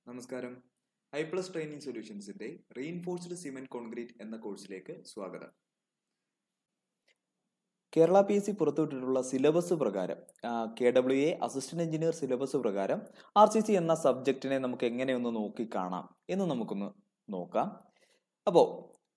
നമസ്കാരം I plus training സൊല്യൂഷൻസിന്റെ reinforced cement concrete എന്ന കോഴ്സിലേക്ക് സ്വാഗതം കേരള പി എസ് സി പുറത്തുവിട്ടിട്ടുള്ള സിലബസ് പ്രകാരം K W A assistant engineer syllabus പ്രകാരം ആർ സി സി എന്ന സബ്ജക്റ്റിനെ നമുക്ക് എങ്ങനെയൊന്ന് നോക്കി കാണാം എന്ന് നമുക്കൊന്ന് നോക്കാം അപ്പോൾ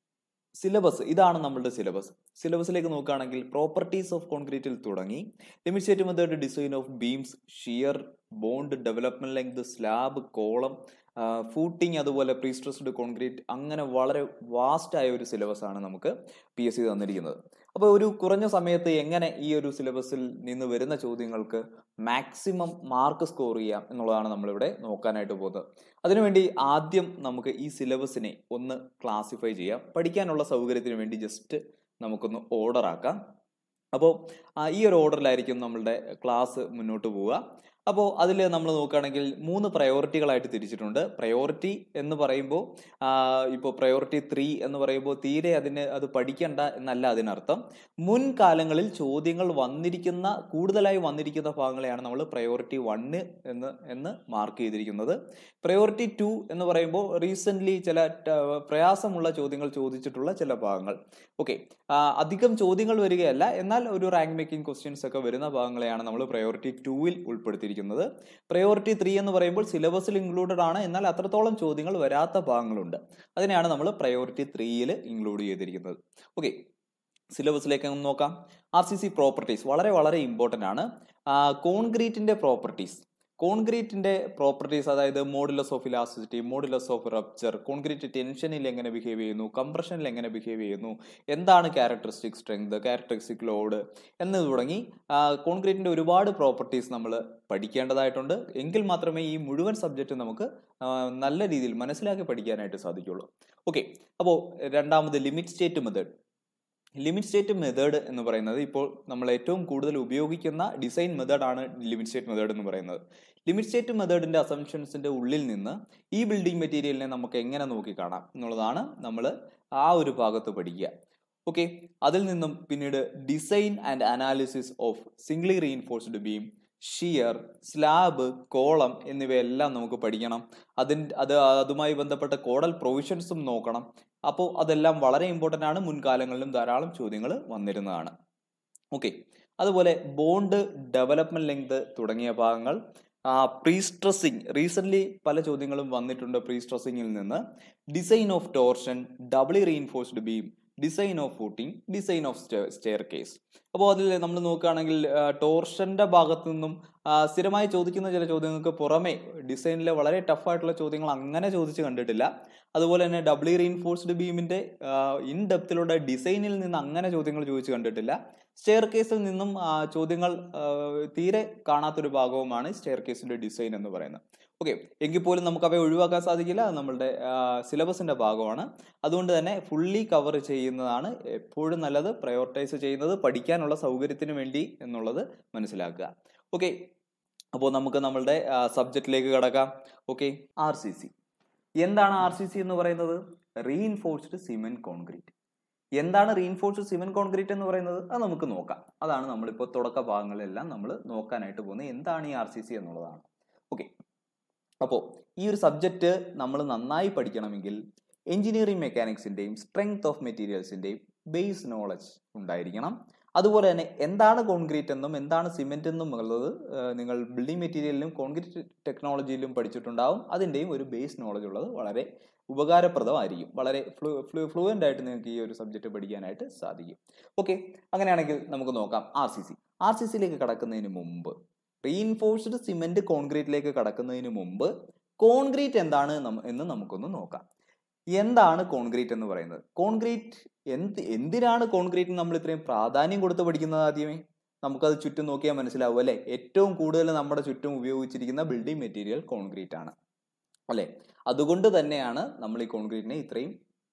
സിലബസ് ഇതാണ് നമ്മളുടെ സിലബസ് സിലബസിലേക്ക് നോക്കുകയാണെങ്കിൽ പ്രോപ്പർട്ടീസ് ഓഫ് കോൺക്രീറ്റിൽ തുടങ്ങി limit state method design of beams shear bond development length slab column footing അതുപോലെ പ്രീസ്ട്രസ്ഡ് കോൺക്രീറ്റ് അങ്ങനെ വളരെ വാസ്റ്റ് ആയ ഒരു സിലബസ് ആണ് നമുക്ക് പി എസ് സി തന്നിരിക്കുന്നത് അപ്പോൾ ഒരു കുറഞ്ഞ സമയത്ത് എങ്ങനെ ഈ ഒരു സിലബസിൽ നിന്ന് വരുന്ന ചോദ്യങ്ങൾക്ക് മാക്സിമം മാർക്ക് സ്കോർ ചെയ്യാം എന്നുള്ളതാണ് നമ്മളിവിടെ നോക്കാനായിട്ട് പോകുന്നത് അതിനുവേണ്ടി ആദ്യം നമുക്ക് ഈ സിലബസിനെ ഒന്ന് ക്ലാസിഫൈ ചെയ്യാം പഠിക്കാനുള്ള സൗകര്യത്തിന് വേണ്ടി ജസ്റ്റ് നമുക്കൊന്ന് ഓർഡർ ആക്കാം അപ്പോൾ ഈ ഒരു ഓർഡറിലായിരിക്കും നമ്മളുടെ ക്ലാസ് മുന്നോട്ട് പോവുക അപ്പോൾ അതിൽ നമ്മൾ നോക്കുകയാണെങ്കിൽ മൂന്ന് പ്രയോറിറ്റികളായിട്ട് തിരിച്ചിട്ടുണ്ട് പ്രയോറിറ്റി എന്ന് പറയുമ്പോൾ ഇപ്പോൾ പ്രയോറിറ്റി ത്രീ എന്ന് പറയുമ്പോൾ തീരെ അതിന് അത് പഠിക്കണ്ട എന്നല്ല അതിനർത്ഥം മുൻകാലങ്ങളിൽ ചോദ്യങ്ങൾ വന്നിരിക്കുന്ന കൂടുതലായി വന്നിരിക്കുന്ന ഭാഗങ്ങളെയാണ് നമ്മൾ പ്രയോറിറ്റി വണ്ണ് എന്ന് എന്ന് മാർക്ക് ചെയ്തിരിക്കുന്നത് പ്രയോറിറ്റി ടു എന്ന് പറയുമ്പോൾ റീസെൻ്റ്ലി ചില പ്രയാസമുള്ള ചോദ്യങ്ങൾ ചോദിച്ചിട്ടുള്ള ചില ഭാഗങ്ങൾ ഓക്കെ അധികം ചോദ്യങ്ങൾ വരികയല്ല എന്നാൽ ഒരു റാങ്ക് മേക്കിംഗ് ക്വസ്റ്റ്യൻസ് ഒക്കെ വരുന്ന ഭാഗങ്ങളെയാണ് നമ്മൾ പ്രയോറിറ്റി ടൂവിൽ ഉൾപ്പെടുത്തിയിരിക്കുന്നത് പ്രയോറിറ്റി ത്രീ എന്ന് പറയുമ്പോൾ സിലബസിൽ ഇൻക്ലൂഡഡ് ആണ് എന്നാൽ അത്രത്തോളം ചോദ്യങ്ങൾ വരാത്ത ഭാഗങ്ങളുണ്ട് അതിനെയാണ് നമ്മൾ പ്രയോറിറ്റി ത്രീയിൽ ഇൻക്ലൂഡ് ചെയ്തിരിക്കുന്നത് ഓക്കെ സിലബസിലേക്ക് ഒന്ന് നോക്കാം ആർ സി സി പ്രോപ്പർട്ടീസ് വളരെ വളരെ ഇമ്പോർട്ടൻ്റ് ആണ് കോൺക്രീറ്റിന്റെ പ്രോപ്പർട്ടീസ് കോൺക്രീറ്റിന്റെ പ്രോപ്പർട്ടീസ് അതായത് modulus of elasticity modulus of rupture concrete ടെൻഷനിൽ എങ്ങനെ ബിഹേവ് ചെയ്യുന്നു കംപ്രഷനിൽ എങ്ങനെ ബിഹേവ് ചെയ്യുന്നു എന്താണ് ക്യാരക്ടറിസ്റ്റിക് സ്ട്രെങ്ത് ക്യാരക്ടറിസ്റ്റിക് ലോഡ് എന്ന് തുടങ്ങി കോൺക്രീറ്റിന്റെ ഒരുപാട് പ്രോപ്പർട്ടീസ് നമ്മൾ പഠിക്കേണ്ടതായിട്ടുണ്ട് എങ്കിൽ മാത്രമേ ഈ മുഴുവൻ സബ്ജക്റ്റ് നമുക്ക് നല്ല രീതിയിൽ മനസ്സിലാക്കി പഠിക്കാനായിട്ട് സാധിക്കുള്ളൂ ഓക്കെ അപ്പോൾ രണ്ടാമത് limit state method limit state method എന്ന് പറയുന്നത് ഇപ്പോൾ നമ്മൾ ഏറ്റവും കൂടുതൽ ഉപയോഗിക്കുന്ന ഡിസൈൻ മെത്തേഡ് ആണ് ലിമിറ്റ് സ്റ്റേറ്റ് മെത്തേഡ് എന്ന് പറയുന്നത് ലിമിറ്റ് സ്റ്റേറ്റ് മെത്തേഡിന്റെ അസംഷൻസിന്റെ ഉള്ളിൽ നിന്ന് ഈ ബിൽഡിംഗ് മെറ്റീരിയലിനെ നമുക്ക് എങ്ങനെ നോക്കി കാണാം എന്നുള്ളതാണ് നമ്മൾ ആ ഒരു ഭാഗത്ത് പഠിക്കുക ഓക്കെ അതിൽ നിന്നും പിന്നീട് design and analysis of singly reinforced beam shear slab column എന്നിവയെല്ലാം നമുക്ക് പഠിക്കണം അതിന് അത് അതുമായി ബന്ധപ്പെട്ട കോഡൽ പ്രൊവിഷൻസും നോക്കണം അപ്പോൾ അതെല്ലാം വളരെ ഇമ്പോർട്ടൻ്റ് ആണ് മുൻകാലങ്ങളിലും ധാരാളം ചോദ്യങ്ങൾ വന്നിരുന്നതാണ് ഓക്കെ അതുപോലെ ബോണ്ട് ഡെവലപ്മെന്റ് ലെങ്ത് തുടങ്ങിയ ഭാഗങ്ങൾ പ്രീ സ്ട്രെസ്സിങ് റീസെന്റ് പല ചോദ്യങ്ങളും വന്നിട്ടുണ്ട് പ്രീ സ്ട്രെസ്സിങ്ങിൽ നിന്ന് design of torsion doubly reinforced beam design of footing design of staircase അപ്പോൾ അതിൽ നമ്മൾ നോക്കുകയാണെങ്കിൽ ടോർഷന്റെ ഭാഗത്തു നിന്നും സ്ഥിരമായി ചോദിക്കുന്ന ചില ചോദ്യങ്ങൾക്ക് പുറമെ ഡിസൈനിലെ വളരെ ടഫായിട്ടുള്ള ചോദ്യങ്ങൾ അങ്ങനെ ചോദിച്ച് കണ്ടിട്ടില്ല അതുപോലെ തന്നെ ഡബ്ല്യു റീൻഫോഴ്സ്ഡ് ബീമിന്റെ ഇൻ ഡെപ്തിലുള്ള ഡിസൈനിൽ നിന്ന് അങ്ങനെ ചോദ്യങ്ങൾ ചോദിച്ച് കണ്ടിട്ടില്ല സ്റ്റെയർ കേസിൽ നിന്നും ചോദ്യങ്ങൾ തീരെ കാണാത്തൊരു ഭാഗവുമാണ് സ്റ്റെയർ കേസിന്റെ ഡിസൈൻ എന്ന് പറയുന്നത് ഓക്കെ എങ്കിൽ പോലും നമുക്ക് അവയെ ഒഴിവാക്കാൻ സാധിക്കില്ല അത് നമ്മളുടെ സിലബസിന്റെ ഭാഗമാണ് അതുകൊണ്ട് തന്നെ ഫുള്ളി കവർ ചെയ്യുന്നതാണ് എപ്പോഴും നല്ലത് പ്രയോറിറ്റൈസ് ചെയ്യുന്നത് പഠിക്കാനുള്ള സൗകര്യത്തിന് വേണ്ടി എന്നുള്ളത് മനസ്സിലാക്കുക ഓക്കെ അപ്പോൾ നമുക്ക് നമ്മളുടെ സബ്ജക്റ്റിലേക്ക് കടക്കാം ഓക്കെ ആർ സി സി എന്താണ് ആർ സി സി എന്ന് പറയുന്നത് റീഇൻഫോഴ്സ്ഡ് സിമെന്റ് കോൺക്രീറ്റ് എന്താണ് റീഇൻഫോഴ്സ്ഡ് സിമെന്റ് കോൺക്രീറ്റ് എന്ന് പറയുന്നത് അത് നമുക്ക് നോക്കാം അതാണ് നമ്മളിപ്പോൾ തുടക്ക ഭാഗങ്ങളിലെല്ലാം നമ്മൾ നോക്കാനായിട്ട് പോകുന്നത് എന്താണ് ഈ ആർ സി സി എന്നുള്ളതാണ് ഓക്കെ അപ്പോൾ ഈ ഒരു സബ്ജക്റ്റ് നമ്മൾ നന്നായി പഠിക്കണമെങ്കിൽ എഞ്ചിനീയറിംഗ് മെക്കാനിക്സിൻ്റെയും സ്ട്രെങ്ത് ഓഫ് മെറ്റീരിയൽസിൻ്റെയും ബേസ് നോളജ് ഉണ്ടായിരിക്കണം അതുപോലെ തന്നെ എന്താണ് കോൺക്രീറ്റ് എന്നും എന്താണ് സിമെന്റ് എന്നും ഉള്ളത് നിങ്ങൾ ബിൽഡിംഗ് മെറ്റീരിയലിലും കോൺക്രീറ്റ് ടെക്നോളജിയിലും പഠിച്ചിട്ടുണ്ടാവും അതിൻ്റെയും ഒരു ബേസ് നോളജ് ഉള്ളത് വളരെ ഉപകാരപ്രദമായിരിക്കും വളരെ ഫ്ലൂ ഫ്ലൂ ഫ്ലുവൻ്റ് ആയിട്ട് നിങ്ങൾക്ക് ഈ ഒരു സബ്ജക്റ്റ് പഠിക്കാനായിട്ട് സാധിക്കും ഓക്കെ അങ്ങനെയാണെങ്കിൽ നമുക്ക് നോക്കാം ആർ സി സി ആർ സി സിയിലേക്ക് കടക്കുന്നതിന് മുമ്പ് റീഇൻഫോഴ്സ്ഡ് സിമെന്റ് കോൺക്രീറ്റിലേക്ക് കടക്കുന്നതിന് മുമ്പ് കോൺക്രീറ്റ് എന്താണ് എന്ന് നമുക്കൊന്ന് നോക്കാം എന്താണ് കോൺക്രീറ്റ് എന്ന് പറയുന്നത് കോൺക്രീറ്റ് എന്ത് എന്തിനാണ് കോൺക്രീറ്റിന് നമ്മൾ ഇത്രയും പ്രാധാന്യം കൊടുത്ത് പഠിക്കുന്നത് ആദ്യമേ നമുക്കത് ചുറ്റും നോക്കിയാൽ മനസ്സിലാവും അല്ലെ ഏറ്റവും കൂടുതൽ നമ്മുടെ ചുറ്റും ഉപയോഗിച്ചിരിക്കുന്ന ബിൽഡിംഗ് മെറ്റീരിയൽ കോൺക്രീറ്റ് ആണ് അല്ലെ അതുകൊണ്ട് തന്നെയാണ് നമ്മൾ ഈ കോൺക്രീറ്റിനെ ഇത്രയും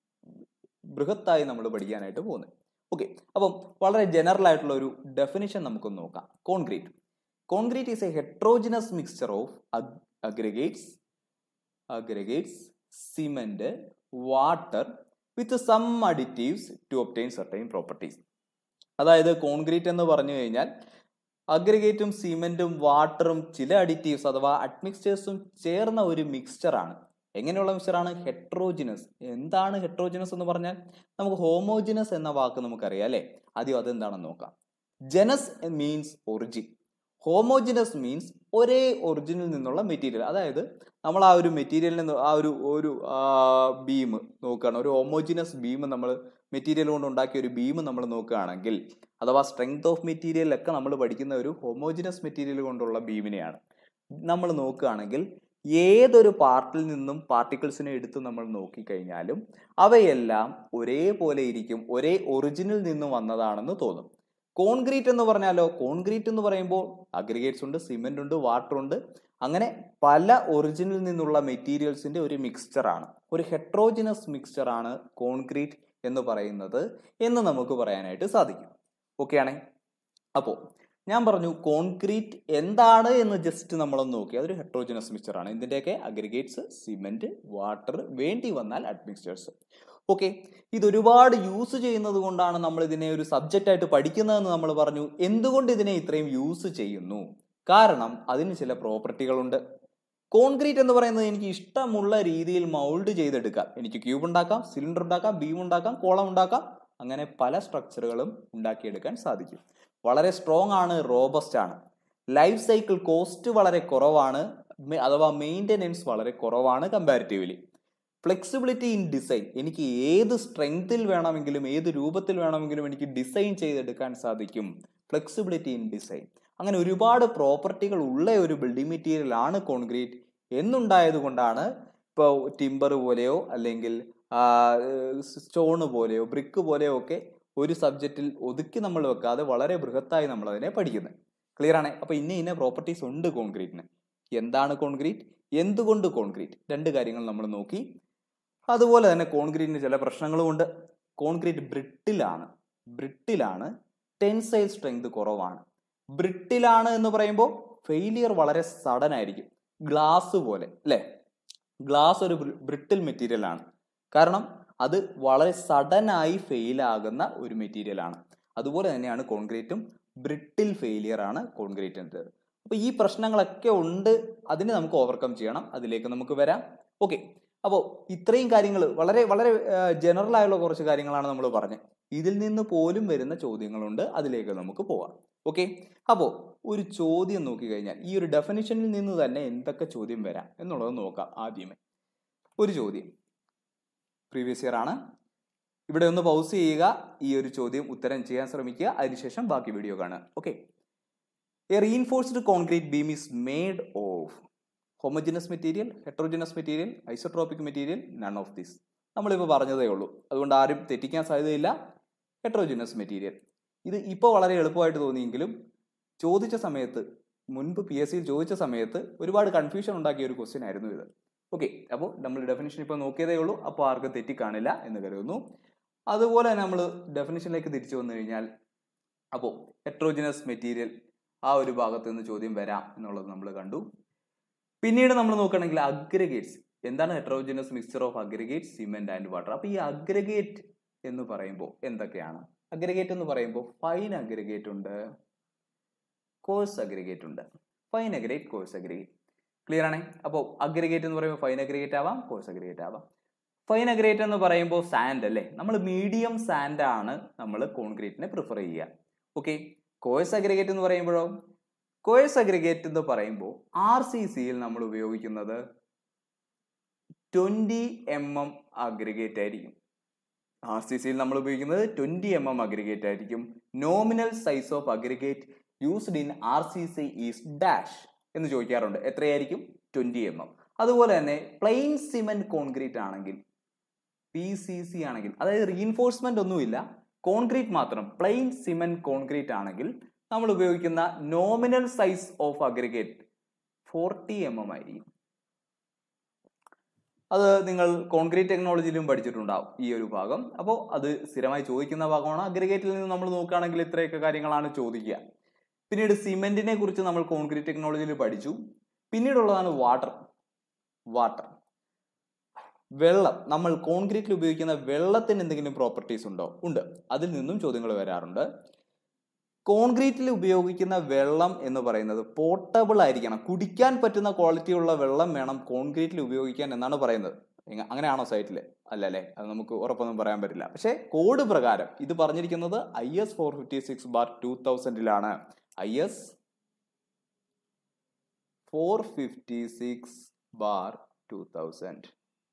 ബൃഹത്തായി നമ്മൾ പഠിക്കാനായിട്ട് പോകുന്നത് ഓക്കെ അപ്പം വളരെ ജനറൽ ആയിട്ടുള്ള ഒരു ഡെഫിനിഷൻ നമുക്കൊന്ന് നോക്കാം concrete concrete is a heterogeneous mixture of aggregates aggregates cement water with some additives to obtain certain properties അതായത് കോൺക്രീറ്റ് എന്ന് പറഞ്ഞു കഴിഞ്ഞാൽ അഗ്രിഗേറ്റും സിമെന്റും വാട്ടറും ചില അഡിറ്റീവ്സ് അഥവാ അഡ്മിക്സ്റ്റേഴ്സും ചേർന്ന ഒരു മിക്സ്ചറാണ് എങ്ങനെയുള്ള മിക്സ്ചറാണ് ഹെട്രോജിനസ് എന്താണ് ഹെട്രോജിനസ് എന്ന് പറഞ്ഞാൽ നമുക്ക് ഹോമോജിനസ് എന്ന വാക്ക് നമുക്കറിയാം അല്ലേ ആദ്യം അതെന്താണെന്ന് നോക്കാം genus means origin homogeneous means ഒരേ ഒറിജിനിൽ നിന്നുള്ള മെറ്റീരിയൽ അതായത് നമ്മൾ ആ ഒരു മെറ്റീരിയലിൽ നിന്ന് ആ ഒരു ഒരു ബീം നോക്കുകയാണ് ഒരു ഹോമോജിനസ് ബീം നമ്മൾ മെറ്റീരിയൽ കൊണ്ട് ഉണ്ടാക്കിയ ഒരു ബീം നമ്മൾ നോക്കുകയാണെങ്കിൽ അഥവാ സ്ട്രെങ്ത് ഓഫ് മെറ്റീരിയലൊക്കെ നമ്മൾ പഠിക്കുന്ന ഒരു ഹോമോജിനസ് മെറ്റീരിയൽ കൊണ്ടുള്ള ബീമിനെയാണ് നമ്മൾ നോക്കുകയാണെങ്കിൽ ഏതൊരു പാർട്ടിൽ നിന്നും പാർട്ടിക്കിൾസിനെ എടുത്ത് നമ്മൾ നോക്കിക്കഴിഞ്ഞാലും അവയെല്ലാം ഒരേപോലെ ഇരിക്കും ഒരേ ഒറിജിനിൽ നിന്നും വന്നതാണെന്ന് തോന്നും കോൺക്രീറ്റ് എന്ന് പറഞ്ഞാലോ കോൺക്രീറ്റ് എന്ന് പറയുമ്പോൾ അഗ്രിഗേറ്റ്സ് ഉണ്ട് സിമെന്റ് ഉണ്ട് വാട്ടർ ഉണ്ട് അങ്ങനെ പല ഒറിജിനിൽ നിന്നുള്ള മെറ്റീരിയൽസിന്റെ ഒരു മിക്സ്ചറാണ് ഒരു ഹെട്രോജിനസ് മിക്സ്ചറാണ് കോൺക്രീറ്റ് എന്ന് പറയുന്നത് എന്ന് നമുക്ക് പറയാനായിട്ട് സാധിക്കും ഓക്കെ ആണേ അപ്പോൾ ഞാൻ പറഞ്ഞു കോൺക്രീറ്റ് എന്താണ് എന്ന് ജസ്റ്റ് നമ്മളൊന്ന് നോക്കി അതൊരു ഹെട്രോജിനസ് മിക്സ്ചറാണ് ഇതിൻ്റെയൊക്കെ അഗ്രിഗേറ്റ്സ് സിമെന്റ് വാട്ടർ വേണ്ടി വന്നാൽ അഡ്മിക്സ്ചേഴ്സ് ഓക്കെ ഇത് ഒരുപാട് യൂസ് ചെയ്യുന്നത് കൊണ്ടാണ് നമ്മൾ ഇതിനെ ഒരു സബ്ജക്റ്റ് ആയിട്ട് പഠിക്കുന്നതെന്ന് നമ്മൾ പറഞ്ഞു എന്തുകൊണ്ട് ഇതിനെ ഇത്രയും യൂസ് ചെയ്യുന്നു കാരണം അതിന് ചില പ്രോപ്പർട്ടികളുണ്ട് കോൺക്രീറ്റ് എന്ന് പറയുന്നത് എനിക്ക് ഇഷ്ടമുള്ള രീതിയിൽ മൗൾഡ് ചെയ്തെടുക്കാം എനിക്ക് ക്യൂബ് ഉണ്ടാക്കാം സിലിണ്ടർ ഉണ്ടാക്കാം ബീം ഉണ്ടാക്കാം കോളം ഉണ്ടാക്കാം അങ്ങനെ പല സ്ട്രക്ചറുകളും ഉണ്ടാക്കിയെടുക്കാൻ സാധിക്കും വളരെ സ്ട്രോങ് ആണ് റോബസ്റ്റ് ആണ് ലൈഫ് സൈക്കിൾ കോസ്റ്റ് വളരെ കുറവാണ് മെ- അഥവാ മെയിൻ്റെനൻസ് വളരെ കുറവാണ് കമ്പാരിറ്റീവ്ലി ഫ്ലെക്സിബിലിറ്റി ഇൻ ഡിസൈൻ എനിക്ക് ഏത് സ്ട്രെങ്തിൽ വേണമെങ്കിലും ഏത് രൂപത്തിൽ വേണമെങ്കിലും എനിക്ക് ഡിസൈൻ ചെയ്തെടുക്കാൻ സാധിക്കും ഫ്ലെക്സിബിലിറ്റി ഇൻ ഡിസൈൻ അങ്ങനെ ഒരുപാട് പ്രോപ്പർട്ടികൾ ഉള്ള ഒരു ബിൽഡിംഗ് മെറ്റീരിയൽ ആണ് കോൺക്രീറ്റ് എന്നുണ്ടായത് കൊണ്ടാണ് ഇപ്പോൾ ടിമ്പർ പോലെയോ അല്ലെങ്കിൽ സ്റ്റോണ് പോലെയോ ബ്രിക്ക് പോലെയോ ഒക്കെ ഒരു സബ്ജക്റ്റിൽ ഒതുക്കി നമ്മൾ വെക്കാതെ വളരെ ബൃഹത്തായി നമ്മൾ അതിനെ പഠിക്കുന്നത് ക്ലിയർ ആണ് അപ്പൊ ഇന്ന ഇന്ന പ്രോപ്പർട്ടീസ് ഉണ്ട് കോൺക്രീറ്റിന് എന്താണ് കോൺക്രീറ്റ് എന്തുകൊണ്ട് കോൺക്രീറ്റ് രണ്ട് കാര്യങ്ങൾ നമ്മൾ നോക്കി അതുപോലെ തന്നെ കോൺക്രീറ്റിന് ചില പ്രശ്നങ്ങളുമുണ്ട് കോൺക്രീറ്റ് ബ്രിട്ടിലാണ് ബ്രിട്ടിലാണ് ടെൻസൈൽ സ്ട്രെങ്ത് കുറവാണ് ബ്രിട്ടിലാണ് എന്ന് പറയുമ്പോൾ ഫെയിലിയർ വളരെ സഡൻ ആയിരിക്കും ഗ്ലാസ് പോലെ അല്ലേ ഗ്ലാസ് ഒരു ബ്രിട്ടിൽ മെറ്റീരിയൽ ആണ് കാരണം അത് വളരെ സഡൻ ആയി ഫെയിൽ ആകുന്ന ഒരു മെറ്റീരിയൽ ആണ് അതുപോലെ തന്നെയാണ് കോൺക്രീറ്റും ബ്രിട്ടിൽ ഫെയിലിയർ ആണ് കോൺക്രീറ്റിൻ്റെ അപ്പോൾ ഈ പ്രശ്നങ്ങളൊക്കെ ഉണ്ട് അതിനെ നമുക്ക് ഓവർകം ചെയ്യണം അതിലേക്ക് നമുക്ക് വരാം ഓക്കെ അപ്പോൾ ഇത്രയും കാര്യങ്ങൾ വളരെ വളരെ ജനറൽ ആയുള്ള കുറച്ച് കാര്യങ്ങളാണ് നമ്മൾ പറഞ്ഞത് ഇതിൽ നിന്ന് പോലും വരുന്ന ചോദ്യങ്ങളുണ്ട് അതിലേക്ക് നമുക്ക് പോവാം ഓക്കെ അപ്പോൾ ഒരു ചോദ്യം നോക്കിക്കഴിഞ്ഞാൽ ഈ ഒരു ഡെഫിനിഷനിൽ നിന്ന് തന്നെ എന്തൊക്കെ ചോദ്യം വരാം എന്നുള്ളത് നോക്കാം ആദ്യമേ ഒരു ചോദ്യം പ്രീവിയസ് ഇയർ ആണ് ഇവിടെ ഒന്ന് പൗസ് ചെയ്യുക ഈ ഒരു ചോദ്യം ഉത്തരം ചെയ്യാൻ ശ്രമിക്കുക അതിനുശേഷം ബാക്കി വീഡിയോ കാണുക okay a reinforced concrete beam is made of homogeneous material heterogeneous material isotropic material none of this നമ്മളിപ്പോൾ പറഞ്ഞതേ ഉള്ളൂ അതുകൊണ്ട് ആരും തെറ്റിക്കാൻ സാധ്യതയില്ല ഹെട്രോജിനസ് മെറ്റീരിയൽ ഇത് ഇപ്പോൾ വളരെ എളുപ്പമായിട്ട് തോന്നിയെങ്കിലും ചോദിച്ച സമയത്ത് മുൻപ് പി എസ് സിയിൽ ചോദിച്ച സമയത്ത് ഒരുപാട് കൺഫ്യൂഷൻ ഉണ്ടാക്കിയ ഒരു ക്വസ്റ്റ്യൻ ആയിരുന്നു ഇത് ഓക്കെ അപ്പോൾ നമ്മൾ ഡെഫിനേഷൻ ഇപ്പോൾ നോക്കിയതേ ഉള്ളൂ അപ്പോൾ ആർക്കും തെറ്റിക്കാണില്ല എന്ന് കരുതുന്നു അതുപോലെ തന്നെ നമ്മൾ ഡെഫിനേഷനിലേക്ക് തിരിച്ചു വന്നു കഴിഞ്ഞാൽ അപ്പോൾ ഹെട്രോജിനസ് മെറ്റീരിയൽ ആ ഒരു ഭാഗത്ത് നിന്ന് ചോദ്യം വരാം എന്നുള്ളത് നമ്മൾ കണ്ടു പിന്നീട് നമ്മൾ നോക്കുകയാണെങ്കിൽ അഗ്രഗേറ്റ്സ് എന്താണ് heterogeneous mixture of aggregate cement and water അപ്പോൾ ഈ അഗ്രഗേറ്റ് എന്ന് പറയുമ്പോൾ എന്തൊക്കെയാണ് അഗ്രഗേറ്റ് എന്ന് പറയുമ്പോൾ ഫൈൻ അഗ്രഗേറ്റ് ഉണ്ട് കോഴ്സ് അഗ്രഗേറ്റ് ഉണ്ട് fine aggregate coarse aggregate clear ആണേ അപ്പോൾ അഗ്രഗേറ്റ് എന്ന് പറയുമ്പോൾ ഫൈൻ അഗ്രഗേറ്റ് ആവാം കോഴ്സ് അഗ്രഗേറ്റ് ആവാം ഫൈൻ അഗ്രഗേറ്റ് എന്ന് പറയുമ്പോൾ സാൻഡ് അല്ലേ നമ്മൾ മീഡിയം സാൻഡ് ആണ് നമ്മൾ കോൺക്രീറ്റിനെ പ്രിഫർ ചെയ്യുക ഓക്കെ കോഴ്സ് അഗ്രഗേറ്റ് എന്ന് പറയുമ്പോഴോ കോഴ്സ് അഗ്രഗേറ്റ് എന്ന് പറയുമ്പോൾ ആർ സി സിയിൽ നമ്മൾ ഉപയോഗിക്കുന്നത് ട്വന്റി എം എം അഗ്രഗേറ്റ് ആയിരിക്കും ആർ സി സിയിൽ നമ്മൾ ഉപയോഗിക്കുന്നത് ട്വന്റി എം എം അഗ്രഗേറ്റ് ആയിരിക്കും nominal size of aggregate used in R C C is dash എന്ന് ചോദിക്കാറുണ്ട് എത്രയായിരിക്കും ട്വന്റി എം എം അതുപോലെ തന്നെ പ്ലെയിൻ സിമെന്റ് കോൺക്രീറ്റ് ആണെങ്കിൽ പി സി സി ആണെങ്കിൽ അതായത് റീഇൻഫോഴ്സ്മെന്റ് ഒന്നുമില്ല കോൺക്രീറ്റ് മാത്രം പ്ലെയിൻ സിമെന്റ് കോൺക്രീറ്റ് ആണെങ്കിൽ നമ്മൾ ഉപയോഗിക്കുന്ന nominal size of aggregate forty M M ആയിരിക്കും അത് നിങ്ങൾ കോൺക്രീറ്റ് ടെക്നോളജിയിലും പഠിച്ചിട്ടുണ്ടാവും ഈ ഒരു ഭാഗം അപ്പോൾ അത് സ്ഥിരമായി ചോദിക്കുന്ന ഭാഗമാണ് അഗ്രിഗേറ്റിൽ നിന്ന് നമ്മൾ നോക്കുകയാണെങ്കിൽ ഇത്രയൊക്കെ കാര്യങ്ങളാണ് ചോദിക്കുക പിന്നീട് സിമെന്റിനെ കുറിച്ച് നമ്മൾ കോൺക്രീറ്റ് ടെക്നോളജിയിൽ പഠിച്ചു പിന്നീടുള്ളതാണ് വാട്ടർ വാട്ടർ വെള്ളം നമ്മൾ കോൺക്രീറ്റിൽ ഉപയോഗിക്കുന്ന വെള്ളത്തിന് എന്തെങ്കിലും പ്രോപ്പർട്ടീസ് ഉണ്ടോ ഉണ്ട് അതിൽ നിന്നും ചോദ്യങ്ങൾ വരാറുണ്ട് കോൺക്രീറ്റിൽ ഉപയോഗിക്കുന്ന വെള്ളം എന്ന് പറയുന്നത് പോർട്ടബിൾ ആയിരിക്കണം കുടിക്കാൻ പറ്റുന്ന ക്വാളിറ്റിയുള്ള വെള്ളം വേണം കോൺക്രീറ്റിൽ ഉപയോഗിക്കാൻ എന്നാണ് പറയുന്നത് എങ്ങ- അങ്ങനെയാണോ സൈറ്റിൽ അല്ല അല്ലേ അത് നമുക്ക് ഉറപ്പൊന്നും പറയാൻ പറ്റില്ല പക്ഷേ കോഡ് പ്രകാരം ഇത് പറഞ്ഞിരിക്കുന്നത് I S four fifty six bar two തൗസൻഡിലാണ് I S four fifty six bar two thousand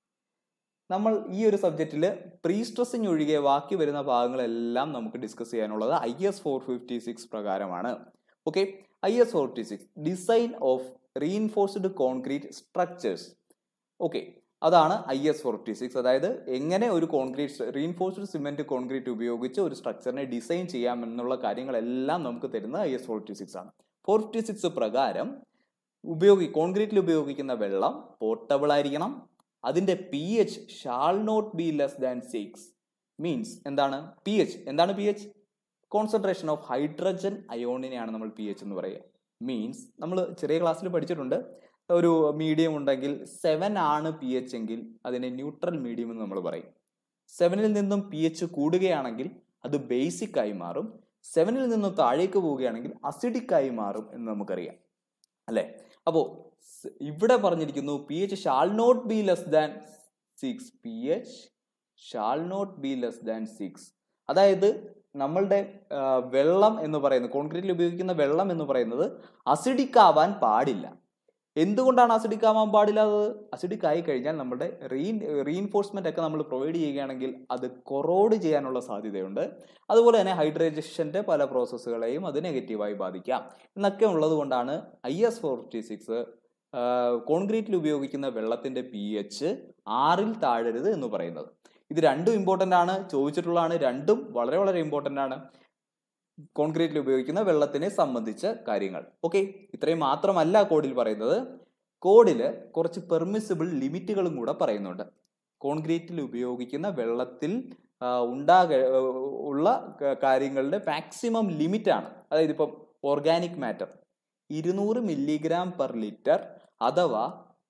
നമ്മൾ ഈ ഒരു സബ്ജക്റ്റിൽ പ്രീ സ്ട്രെസ്സിങ് ഒഴികെ ബാക്കി വരുന്ന ഭാഗങ്ങളെല്ലാം നമുക്ക് ഡിസ്കസ് ചെയ്യാനുള്ളത് I S four fifty six പ്രകാരമാണ് okay I S forty six design of reinforced concrete structures okay അതാണ് ഐ എസ് ഫോർട്ടി സിക്സ് അതായത് എങ്ങനെ ഒരു കോൺക്രീറ്റ് റീഇൻഫോഴ്സ്ഡ് സിമെന്റ് കോൺക്രീറ്റ് ഉപയോഗിച്ച് ഒരു സ്ട്രക്ചറിനെ ഡിസൈൻ ചെയ്യാം എന്നുള്ള കാര്യങ്ങളെല്ലാം നമുക്ക് തരുന്നത് ഐ എസ് ഫോർട്ടി സിക്സ് ആണ് ഫോർട്ടി സിക്സ് പ്രകാരം ഉപയോഗി കോൺക്രീറ്റിൽ ഉപയോഗിക്കുന്ന വെള്ളം പോർട്ടബിൾ ആയിരിക്കണം അതിന്റെ P H shall not be less than six means എന്താണ് പി എച്ച് എന്താണ് P H concentration of hydrogen അയോണിനെയാണ് നമ്മൾ പി എച്ച് എന്ന് പറയുക മീൻസ് നമ്മൾ ചെറിയ ക്ലാസ്സിൽ പഠിച്ചിട്ടുണ്ട് ഒരു മീഡിയം ഉണ്ടെങ്കിൽ സെവൻ ആണ് പി എച്ച് എങ്കിൽ അതിനെ ന്യൂട്രൽ മീഡിയം എന്ന് നമ്മൾ പറയും സെവനിൽ നിന്നും പി എച്ച് കൂടുകയാണെങ്കിൽ അത് ബേസിക് ആയി മാറും സെവനിൽ നിന്നും താഴേക്ക് പോവുകയാണെങ്കിൽ അസിഡിക് ആയി മാറും എന്ന് നമുക്കറിയാം അല്ലേ അപ്പോ സ് ഇവിടെ പറഞ്ഞിരിക്കുന്നു P H shall not be less than six P H shall not be less than six അതായത് നമ്മളുടെ ആ, വെള്ളം എന്ന് പറയുന്നത് കോൺക്രീറ്റിൽ ഉപയോഗിക്കുന്ന വെള്ളം എന്ന് പറയുന്നത് അസിഡിക് ആവാൻ പാടില്ല എന്തുകൊണ്ടാണ് അസിഡിക് ആവാൻ പാടില്ലാത്തത് അസിഡിക് ആയി കഴിഞ്ഞാൽ നമ്മുടെ റീൻ റീഇൻഫോഴ്സ്മെന്റ് ഒക്കെ നമ്മൾ പ്രൊവൈഡ് ചെയ്യുകയാണെങ്കിൽ അത് കൊറോഡ് ചെയ്യാനുള്ള സാധ്യതയുണ്ട് അതുപോലെ തന്നെ ഹൈഡ്രേഷന്റെ പല പ്രോസസ്സുകളെയും അത് നെഗറ്റീവായി ബാധിക്കാം എന്നൊക്കെ ഉള്ളത് കൊണ്ടാണ് ഐ എസ് ഫോർട്ടി സിക്സ് കോൺക്രീറ്റിൽ ഉപയോഗിക്കുന്ന വെള്ളത്തിന്റെ പി എച്ച് ആറിൽ താഴരുത് എന്ന് പറയുന്നത് ഇത് രണ്ടും ഇമ്പോർട്ടന്റ് ആണ് ചോദിച്ചിട്ടുള്ളതാണ് രണ്ടും വളരെ വളരെ ഇമ്പോർട്ടന്റ് ആണ് കോൺക്രീറ്റിൽ ഉപയോഗിക്കുന്ന വെള്ളത്തിനെ സംബന്ധിച്ച കാര്യങ്ങൾ ഓക്കെ ഇത്രയും മാത്രമല്ല കോഡിൽ പറയുന്നത് കോഡിൽ കുറച്ച് പെർമിസിബിൾ ലിമിറ്റുകളും കൂടെ പറയുന്നുണ്ട് കോൺക്രീറ്റിൽ ഉപയോഗിക്കുന്ന വെള്ളത്തിൽ ആ, ഉണ്ടാക ആ, ഉള്ള ക- കാര്യങ്ങളുടെ മാക്സിമം ലിമിറ്റ് ആണ് അതായത് ഇപ്പം ഓർഗാനിക് മാറ്റർ ഇരുന്നൂറ് മില്ലിഗ്രാം പെർ ലിറ്റർ അഥവാ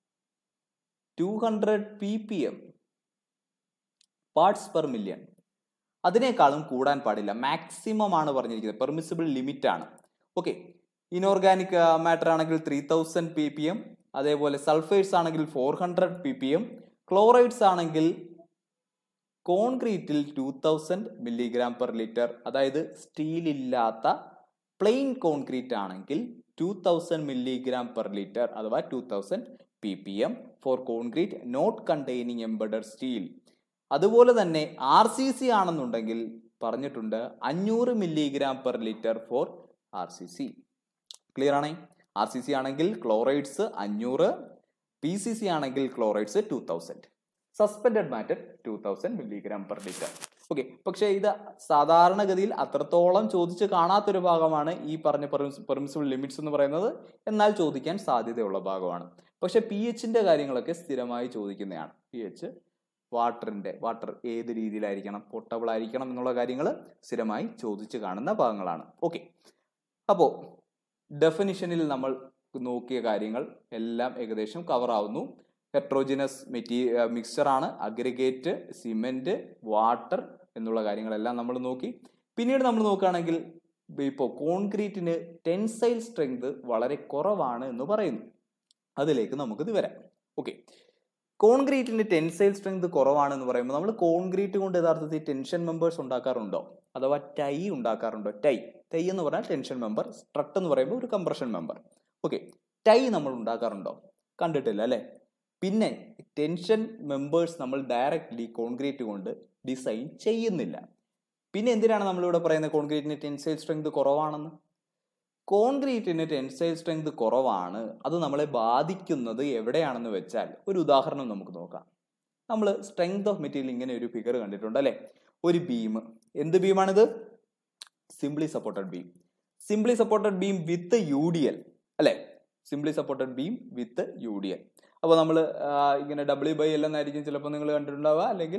two hundred P P M parts per million അതിനേക്കാളും കൂടാൻ പാടില്ല മാക്സിമം ആണ് പറഞ്ഞിരിക്കുന്നത് പെർമിസിബിൾ ലിമിറ്റ് ആണ് ഓക്കെ ഇനോർഗാനിക് മാറ്റർ ആണെങ്കിൽ three thousand P P M അതേപോലെ സൾഫേറ്റ്സ് ആണെങ്കിൽ four hundred P P M chlorides ആണെങ്കിൽ കോൺക്രീറ്റിൽ two thousand milligram per litre അതായത് സ്റ്റീൽ ഇല്ലാത്ത പ്ലെയിൻ കോൺക്രീറ്റ് ആണെങ്കിൽ two thousand milligram per litre അഥവാ two thousand P P M four concrete not containing embedded steel അതുപോലെ തന്നെ R C C ആണെന്നുണ്ടെങ്കിൽ പറഞ്ഞിട്ടുണ്ട് അഞ്ഞൂറ് milligram per litre for R C C clear ആണേ ആർ സി സി ആണെങ്കിൽ chlorides അഞ്ഞൂറ് P C C ആണെങ്കിൽ chlorides two thousand suspended matter two thousand milligram per litre okay പക്ഷേ ഇത് സാധാരണഗതിയിൽ അത്രത്തോളം ചോദിച്ച് കാണാത്തൊരു ഭാഗമാണ് ഈ പറഞ്ഞ പെർമിസിബിൾ ലിമിറ്റ്സ് എന്ന് പറയുന്നത് എന്നാൽ ചോദിക്കാൻ സാധ്യതയുള്ള ഭാഗമാണ് പക്ഷെ പി എച്ചിന്റെ കാര്യങ്ങളൊക്കെ സ്ഥിരമായി ചോദിക്കുന്നതാണ് പി എച്ച് വാട്ടറിന്റെ വാട്ടർ ഏത് രീതിയിലായിരിക്കണം പൊട്ടബിൾ ആയിരിക്കണം എന്നുള്ള കാര്യങ്ങൾ സ്ഥിരമായി ചോദിച്ച് കാണുന്ന ഭാഗങ്ങളാണ് ഓക്കെ അപ്പോൾ ഡെഫിനിഷനിൽ നമ്മൾ നോക്കിയ കാര്യങ്ങൾ എല്ലാം ഏകദേശം കവർ ആവുന്നു ഹെട്രോജിനസ് മെറ്റീ മിക്സ്ചർ ആണ് അഗ്രിഗേറ്റ് സിമെന്റ് വാട്ടർ എന്നുള്ള കാര്യങ്ങളെല്ലാം നമ്മൾ നോക്കി പിന്നീട് നമ്മൾ നോക്കുകയാണെങ്കിൽ ഇപ്പോൾ കോൺക്രീറ്റിന് ടെൻസൈൽ സ്ട്രെങ്ത് വളരെ കുറവാണ് എന്ന് പറയുന്നു അതിലേക്ക് നമുക്കിത് വരാം ഓക്കെ കോൺക്രീറ്റിന്റെ ടെൻസൈൽ സ്ട്രെങ്ത് കുറവാണെന്ന് പറയുമ്പോൾ നമ്മൾ കോൺക്രീറ്റ് കൊണ്ട് യഥാർത്ഥത്തിൽ ടെൻഷൻ മെമ്പേഴ്സ് ഉണ്ടാക്കാറുണ്ടോ അഥവാ ടൈ ഉണ്ടാക്കാറുണ്ടോ ടൈ ടൈ എന്ന് പറഞ്ഞാൽ ടെൻഷൻ മെമ്പർ സ്ട്രട്ട് എന്ന് പറയുമ്പോൾ ഒരു കംപ്രഷൻ മെമ്പർ ഓക്കെ ടൈ നമ്മൾ ഉണ്ടാക്കാറുണ്ടോ കണ്ടിട്ടില്ല അല്ലേ പിന്നെ ടെൻഷൻ മെമ്പേഴ്സ് നമ്മൾ ഡയറക്റ്റ്ലി കോൺക്രീറ്റ് കൊണ്ട് ഡിസൈൻ ചെയ്യുന്നില്ല പിന്നെ എന്തിനാണ് നമ്മളിവിടെ പറയുന്നത് കോൺക്രീറ്റിന് ടെൻസൈൽ സ്ട്രെങ്ത് കുറവാണെന്ന് കോൺക്രീറ്റിന് ടെൻസൈൽ സ്ട്രെങ്ത് കുറവാണ് അത് നമ്മളെ ബാധിക്കുന്നത് എവിടെയാണെന്ന് വെച്ചാൽ ഒരു ഉദാഹരണം നമുക്ക് നോക്കാം നമ്മൾ സ്ട്രെങ്ത് ഓഫ് മെറ്റീരിയൽ ഇങ്ങനെ ഒരു ഫിഗർ കണ്ടിട്ടുണ്ട് അല്ലെ ഒരു ബീം എന്ത് ബീമാണിത് simply supported beam simply supported beam with U D L അല്ലെ simply supported beam with U D L അപ്പോൾ നമ്മൾ ഇങ്ങനെ ഡബ്ല്യു ബൈ എൽ എന്നായിരിക്കും ചിലപ്പോൾ നിങ്ങൾ കണ്ടിട്ടുണ്ടാവുക അല്ലെങ്കിൽ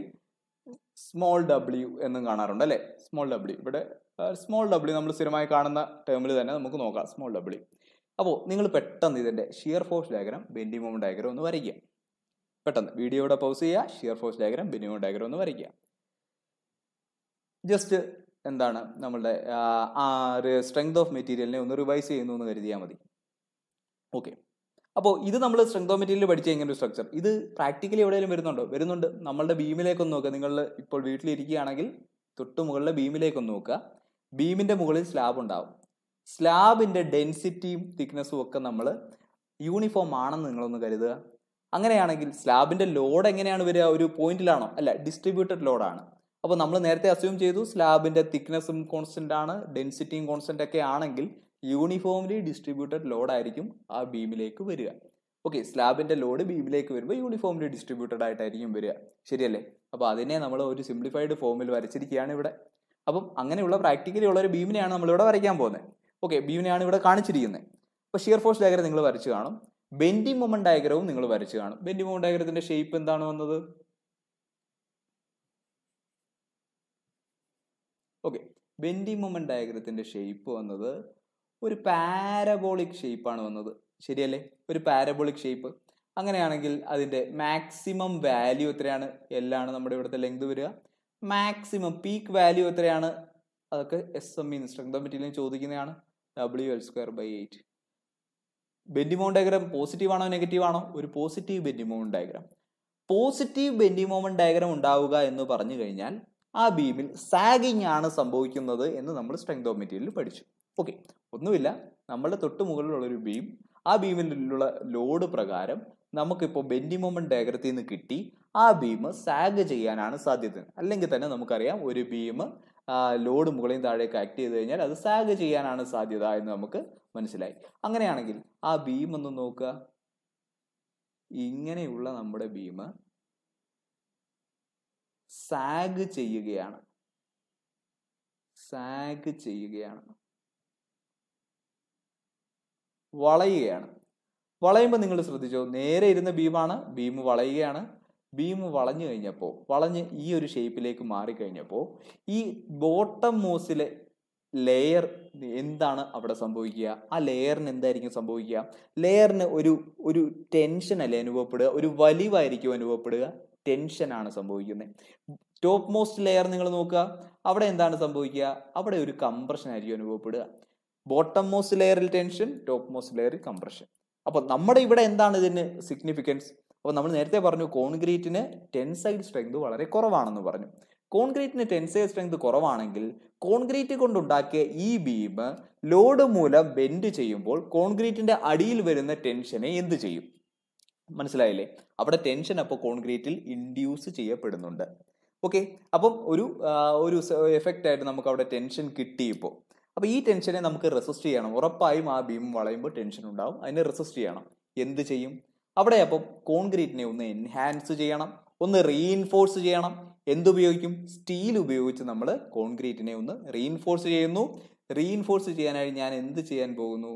സ്മോൾ ഡബ്ല്യു എന്നും കാണാറുണ്ട് അല്ലെ സ്മോൾ ഡബ്ല്യു ഇവിടെ സ്മോൾ ഡബ്ല്യു നമ്മൾ സ്ഥിരമായി കാണുന്ന ടേമിൽ തന്നെ നമുക്ക് നോക്കാം സ്മോൾ ഡബ്ല്യു അപ്പോൾ നിങ്ങൾ പെട്ടെന്ന് ഇതിന്റെ shear force diagram bending moment diagram ഒന്ന് വരയ്ക്കുക പെട്ടെന്ന് വീഡിയോയുടെ പൗസ് ചെയ്യുക shear force diagram bending moment diagram ഒന്ന് വരയ്ക്കുക ജസ്റ്റ് എന്താണ് നമ്മളുടെ സ്ട്രെങ്ത് ഓഫ് മെറ്റീരിയലിനെ ഒന്ന് റിവൈസ് ചെയ്യുന്നു എന്ന് കരുതിയാൽ മതി ഓക്കെ അപ്പോൾ ഇത് നമ്മൾ സ്ട്രെങ്ത് ഓഫ് മെറ്റീരിയൽ പഠിച്ച എങ്ങനെ ഒരു സ്ട്രക്ചർ ഇത് പ്രാക്ടിക്കലി എവിടെയെങ്കിലും വരുന്നുണ്ടോ വരുന്നുണ്ട് നമ്മളുടെ ബീമിലേക്കൊന്ന് നോക്കുക നിങ്ങൾ ഇപ്പോൾ വീട്ടിലിരിക്കുകയാണെങ്കിൽ തൊട്ട് മുകളിലെ ബീമിലേക്കൊന്ന് നോക്കുക ബീമിന്റെ മുകളിൽ സ്ലാബ് ഉണ്ടാവും സ്ലാബിന്റെ ഡെൻസിറ്റിയും തിക്നെസ്സും ഒക്കെ നമ്മൾ യൂണിഫോം ആണെന്ന് നിങ്ങളൊന്ന് കരുതുക അങ്ങനെയാണെങ്കിൽ സ്ലാബിന്റെ ലോഡ് എങ്ങനെയാണ് വരിക ഒരു പോയിന്റിലാണോ അല്ല ഡിസ്ട്രിബ്യൂട്ടഡ് ലോഡാണ് അപ്പോൾ നമ്മൾ നേരത്തെ അസ്യൂം ചെയ്തു സ്ലാബിന്റെ തിക്നെസ്സും കോൺസ്റ്റന്റ് ആണ് ഡെൻസിറ്റിയും കോൺസ്റ്റന്റ് ഒക്കെ ആണെങ്കിൽ യൂണിഫോംലി ഡിസ്ട്രിബ്യൂട്ടഡ് ലോഡ് ആയിരിക്കും ആ ബീമിലേക്ക് വരിക ഓക്കെ സ്ലാബിന്റെ ലോഡ് ബീമിലേക്ക് വരുമ്പോൾ യൂണിഫോംലി ഡിസ്ട്രിബ്യൂട്ടഡ് ആയിട്ടായിരിക്കും വരിക ശരിയല്ലേ അപ്പോൾ അതിനെ നമ്മൾ ഒരു സിംപ്ലിഫൈഡ് ഫോമിൽ വരച്ചിരിക്കുകയാണ് ഇവിടെ അപ്പം അങ്ങനെയുള്ള പ്രാക്ടിക്കലി ഉള്ള ഒരു ബീമിനെയാണ് നമ്മൾ ഇവിടെ വരയ്ക്കാൻ പോകുന്നത് ഓക്കെ ബീമിനെയാണ് ഇവിടെ കാണിച്ചിരിക്കുന്നത് അപ്പോൾ ഷിയർ ഫോഴ്സ് ഡയഗ്രം നിങ്ങൾ വരച്ച് കാണും ബെൻഡി മൊമെന്റ് ഡയഗ്രവും നിങ്ങൾ വരച്ച് കാണും ബെൻഡി മൊമെന്റ് ഡയഗ്രത്തിന്റെ ഷേപ്പ് എന്താണ് വന്നത് ഓക്കെ ബെൻഡി മൊമെന്റ് ഡയഗ്രത്തിന്റെ ഷേപ്പ് വന്നത് ഒരു പാരബോളിക് ഷേപ്പാണ് വന്നത് ശരിയല്ലേ ഒരു പാരബോളിക് ഷേപ്പ് അങ്ങനെയാണെങ്കിൽ അതിന്റെ മാക്സിമം വാല്യൂ എത്രയാണ് എല്ലാണ് നമ്മുടെ ഇവിടുത്തെ ലെങ്ത് വരിക മാക്സിമം പീക്ക് വാല്യൂ എത്രയാണ് അതൊക്കെ S M E strength of material ചോദിക്കുന്നതാണ് W L square by eight bending moment diagram positive ആണോ നെഗറ്റീവ് ആണോ ഒരു positive bending moment diagram positive bending moment diagram ഉണ്ടാവുക എന്ന് പറഞ്ഞു കഴിഞ്ഞാൽ ആ ബീമിൽ സാഗിങ് ആണ് സംഭവിക്കുന്നത് എന്ന് നമ്മൾ സ്ട്രെങ്ത് ഓഫ് മെറ്റീരിയൽ പഠിച്ചു ഓക്കെ ഒന്നുമില്ല നമ്മളുടെ തൊട്ട് മുകളിലുള്ള ഒരു ബീം ആ ബീമിലുള്ള ലോഡ് പ്രകാരം നമുക്കിപ്പോൾ ബെൻഡി മൊമെന്റ് ഡയഗ്രത്തിൽ നിന്ന് കിട്ടി ആ ബീം സാഗ് ചെയ്യാനാണ് സാധ്യത അല്ലെങ്കിൽ തന്നെ നമുക്കറിയാം ഒരു ബീം ലോഡ് മുകളിൽ താഴേക്ക് ആക്ട് ചെയ്ത് കഴിഞ്ഞാൽ അത് സാഗ് ചെയ്യാനാണ് സാധ്യത എന്ന് നമുക്ക് മനസ്സിലായി അങ്ങനെയാണെങ്കിൽ ആ ബീം ഒന്ന് നോക്കുക ഇങ്ങനെയുള്ള നമ്മുടെ ബീം സാഗ് ചെയ്യുകയാണ് സാഗ് ചെയ്യുകയാണ് വളയുകയാണ് വളയുമ്പോൾ നിങ്ങൾ ശ്രദ്ധിച്ചോ നേരെ ഇരുന്ന ബീമാണ് ബീം വളയുകയാണ് ബീം വളഞ്ഞു കഴിഞ്ഞപ്പോൾ വളഞ്ഞ് ഈ ഒരു ഷേപ്പിലേക്ക് മാറിക്കഴിഞ്ഞപ്പോൾ ഈ ബോട്ടം മോസിലെ ലെയർ എന്താണ് അവിടെ സംഭവിക്കുക ആ ലെയറിന് എന്തായിരിക്കും സംഭവിക്കുക ലെയറിന് ഒരു ഒരു ടെൻഷൻ അല്ലേ അനുഭവപ്പെടുക ഒരു വലിവായിരിക്കും അനുഭവപ്പെടുക ടെൻഷനാണ് സംഭവിക്കുന്നത് ടോപ്പ് മോസ്റ്റ് ലെയർ നിങ്ങൾ നോക്കുക അവിടെ എന്താണ് സംഭവിക്കുക അവിടെ ഒരു കംപ്രഷൻ ആയിരിക്കും അനുഭവപ്പെടുക ബോട്ടം മോസ്റ്റ് ലെയറിൽ ടെൻഷൻ ടോപ്പ് മോസ്റ്റ് ലെയറിൽ കംപ്രഷൻ അപ്പൊ നമ്മുടെ ഇവിടെ എന്താണ് ഇതിന് സിഗ്നിഫിക്കൻസ് അപ്പോൾ നമ്മൾ നേരത്തെ പറഞ്ഞു കോൺക്രീറ്റിന് ടെൻസൈൽ സ്ട്രെങ്ത് വളരെ കുറവാണെന്ന് പറഞ്ഞു കോൺക്രീറ്റിന് ടെൻസൈൽ സ്ട്രെങ്ത് കുറവാണെങ്കിൽ കോൺക്രീറ്റ് കൊണ്ടുണ്ടാക്കിയ ഈ ബീം ലോഡ് മൂലം ബെൻഡ് ചെയ്യുമ്പോൾ കോൺക്രീറ്റിന്റെ അടിയിൽ വരുന്ന ടെൻഷനെ എന്ത് ചെയ്യും മനസ്സിലായില്ലേ അവിടെ ടെൻഷൻ അപ്പോൾ കോൺക്രീറ്റിൽ ഇൻഡ്യൂസ് ചെയ്യപ്പെടുന്നുണ്ട് ഓക്കെ അപ്പം ഒരു ഒരു എഫക്റ്റ് ആയിട്ട് നമുക്ക് അവിടെ ടെൻഷൻ കിട്ടി ഇപ്പോൾ അപ്പോൾ ഈ ടെൻഷനെ നമുക്ക് റെസിസ്റ്റ് ചെയ്യണം ഉറപ്പായും ആ ബീം വളയുമ്പോൾ ടെൻഷൻ ഉണ്ടാവും അതിനെ റെസിസ്റ്റ് ചെയ്യണം എന്ത് ചെയ്യും അവിടെ അപ്പം കോൺക്രീറ്റിനെ ഒന്ന് എൻഹാൻസ് ചെയ്യണം ഒന്ന് റീഇൻഫോഴ്സ് ചെയ്യണം എന്തുപയോഗിക്കും സ്റ്റീൽ ഉപയോഗിച്ച് നമ്മൾ കോൺക്രീറ്റിനെ ഒന്ന് റീഇൻഫോഴ്സ് ചെയ്യുന്നു റീഇൻഫോഴ്സ് ചെയ്യാനായി ഞാൻ എന്ത് ചെയ്യാൻ പോകുന്നു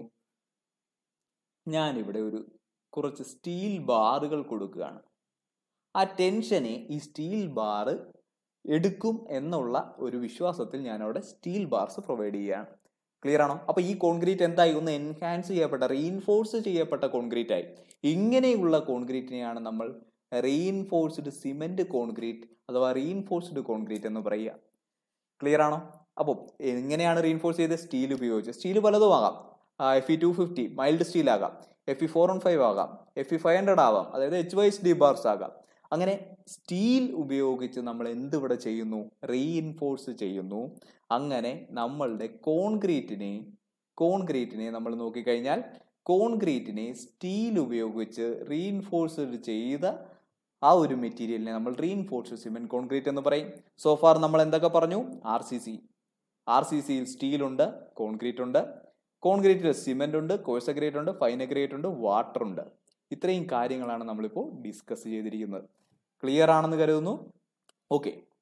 ഞാൻ ഇവിടെ ഒരു കുറച്ച് സ്റ്റീൽ ബാറുകൾ കൊടുക്കുകയാണ് ആ ടെൻഷനെ ഈ സ്റ്റീൽ ബാറ് എടുക്കും എന്നുള്ള ഒരു വിശ്വാസത്തിൽ ഞാൻ അവിടെ സ്റ്റീൽ ബാർസ് പ്രൊവൈഡ് ചെയ്യുകയാണ് ക്ലിയർ ആണോ അപ്പൊ ഈ കോൺക്രീറ്റ് എന്തായി ഒന്ന് എൻഹാൻസ് ചെയ്യപ്പെട്ട റീഇൻഫോഴ്സ് ചെയ്യപ്പെട്ട കോൺക്രീറ്റ് ആയി ഇങ്ങനെയുള്ള കോൺക്രീറ്റിനെയാണ് നമ്മൾ റീഇൻഫോഴ്സ്ഡ് സിമെന്റ് കോൺക്രീറ്റ് അഥവാ റീഇൻഫോഴ്സ്ഡ് കോൺക്രീറ്റ് എന്ന് പറയുക ക്ലിയർ ആണോ അപ്പോൾ എങ്ങനെയാണ് റീഇൻഫോഴ്സ് ചെയ്ത് സ്റ്റീൽ ഉപയോഗിച്ച് സ്റ്റീൽ പലതും ആകാം F E two fifty mild steel ആകാം F E four one five ആകാം എഫ് ഇ ഫൈവ് ഹൺഡ്രഡ് ആവാം അതായത് എച്ച് വൈസ് ഡി ബാർസ് ആകാം അങ്ങനെ സ്റ്റീൽ ഉപയോഗിച്ച് നമ്മൾ എന്തിവിടെ ചെയ്യുന്നു റീഇൻഫോഴ്സ് ചെയ്യുന്നു അങ്ങനെ നമ്മളുടെ കോൺക്രീറ്റിനെ കോൺക്രീറ്റിനെ നമ്മൾ നോക്കിക്കഴിഞ്ഞാൽ കോൺക്രീറ്റിനെ സ്റ്റീൽ ഉപയോഗിച്ച് റീഇൻഫോഴ്സ്ഡ് ചെയ്ത ആ ഒരു മെറ്റീരിയലിനെ നമ്മൾ റീഇൻഫോഴ്സ്ഡ് സിമെന്റ് കോൺക്രീറ്റ് എന്ന് പറയും സോഫാർ നമ്മൾ എന്തൊക്കെ പറഞ്ഞു R C C R C സിയിൽ സ്റ്റീൽ ഉണ്ട് കോൺക്രീറ്റ് ഉണ്ട് കോൺക്രീറ്റിൽ സിമെന്റ് ഉണ്ട് കോഴ്സഗ്രേറ്റ് ഉണ്ട് ഫൈനഗ്രേറ്റ് ഉണ്ട് വാട്ടർ ഉണ്ട് ഇത്രയും കാര്യങ്ങളാണ് നമ്മളിപ്പോൾ ഡിസ്കസ് ചെയ്തിരിക്കുന്നത് ക്ലിയർ ആണെന്ന് കരുതുന്നു ഓക്കെ